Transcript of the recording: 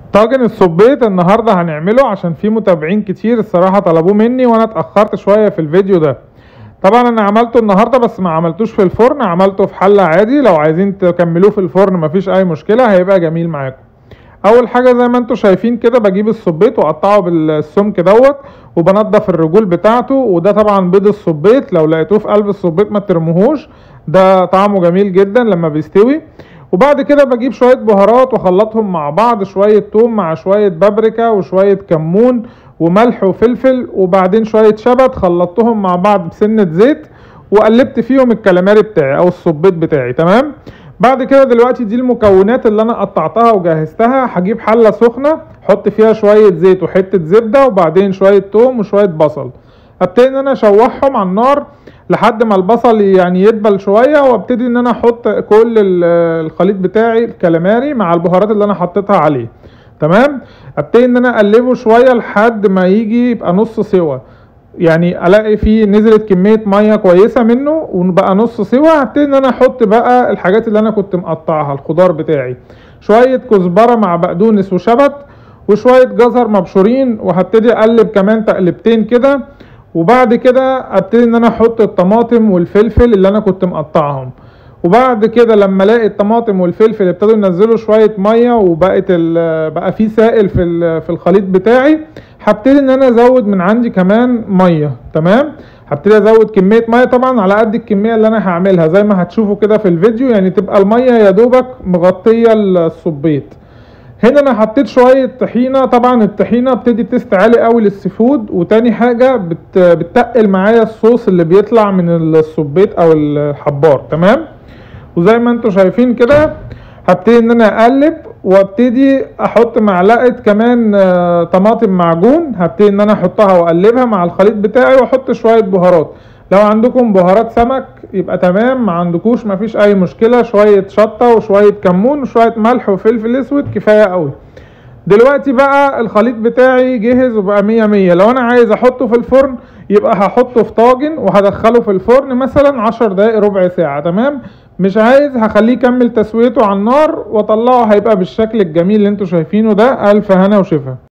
طاجن الصبيط النهارده هنعمله عشان في متابعين كتير الصراحه طلبوه مني وانا اتاخرت شويه في الفيديو ده طبعا انا عملته النهارده بس ما عملتوش في الفرن عملته في حله عادي لو عايزين تكملوه في الفرن مفيش اي مشكله هيبقى جميل معاكم اول حاجه زي ما انتم شايفين كده بجيب الصبيط واقطعه بالسمك دوت وبنضف الرجول بتاعته وده طبعا بيض الصبيط لو لقيتوه في قلب الصبيط ما ترموهوش ده طعمه جميل جدا لما بيستوي وبعد كده بجيب شويه بهارات واخلطهم مع بعض شويه توم مع شويه بابريكا وشويه كمون وملح وفلفل وبعدين شويه شبت خلطتهم مع بعض بسنه زيت وقلبت فيهم الكالاماري بتاعي او الصبيط بتاعي تمام بعد كده دلوقتي دي المكونات اللي انا قطعتها وجهزتها هجيب حله سخنه احط فيها شويه زيت وحته زبده وبعدين شويه توم وشويه بصل ابتدي ان انا اشوحهم على النار لحد ما البصل يعني يدبل شويه وابتدي ان انا احط كل الخليط بتاعي الكالاماري مع البهارات اللي انا حطيتها عليه تمام ابتدي ان انا اقلبه شويه لحد ما يجي يبقى نص سوا يعني الاقي فيه نزلت كميه ميه كويسه منه وبقى نص سوا هبتدي ان انا احط بقى الحاجات اللي انا كنت مقطعها الخضار بتاعي شويه كزبره مع بقدونس وشبت وشويه جزر مبشورين وهبتدي اقلب كمان تقلبتين كده وبعد كده ابتدي ان انا احط الطماطم والفلفل اللي انا كنت مقطعهم وبعد كده لما الاقي الطماطم والفلفل ابتدوا ينزلوا شويه ميه وبقت بقى في سائل في في الخليط بتاعي هبتدي ان انا ازود من عندي كمان ميه تمام هبتدي ازود كميه ميه طبعا على قد الكميه اللي انا هعملها زي ما هتشوفوا كده في الفيديو يعني تبقى الميه يا دوبك مغطيه الصبيط هنا انا حطيت شويه طحينه طبعا الطحينه بتدي تيست عالي قوي للسيفود وتاني حاجه بت بتقل معايا الصوص اللي بيطلع من الصبيط او الحبار تمام وزي ما انتم شايفين كده هبتدي ان انا اقلب وابتدي احط معلقه كمان طماطم معجون هبتدي ان انا احطها واقلبها مع الخليط بتاعي واحط شويه بهارات لو عندكم بهارات سمك يبقى تمام ما عندكوش مفيش اي مشكله شويه شطه وشويه كمون وشويه ملح وفلفل اسود كفايه قوي دلوقتي بقى الخليط بتاعي جهز وبقى مية مية لو انا عايز احطه في الفرن يبقى هحطه في طاجن وهدخله في الفرن مثلا عشر دقايق ربع ساعة تمام مش عايز هخليه يكمل تسويته على النار واطلعه هيبقى بالشكل الجميل اللي انتوا شايفينه ده الف هنا وشفا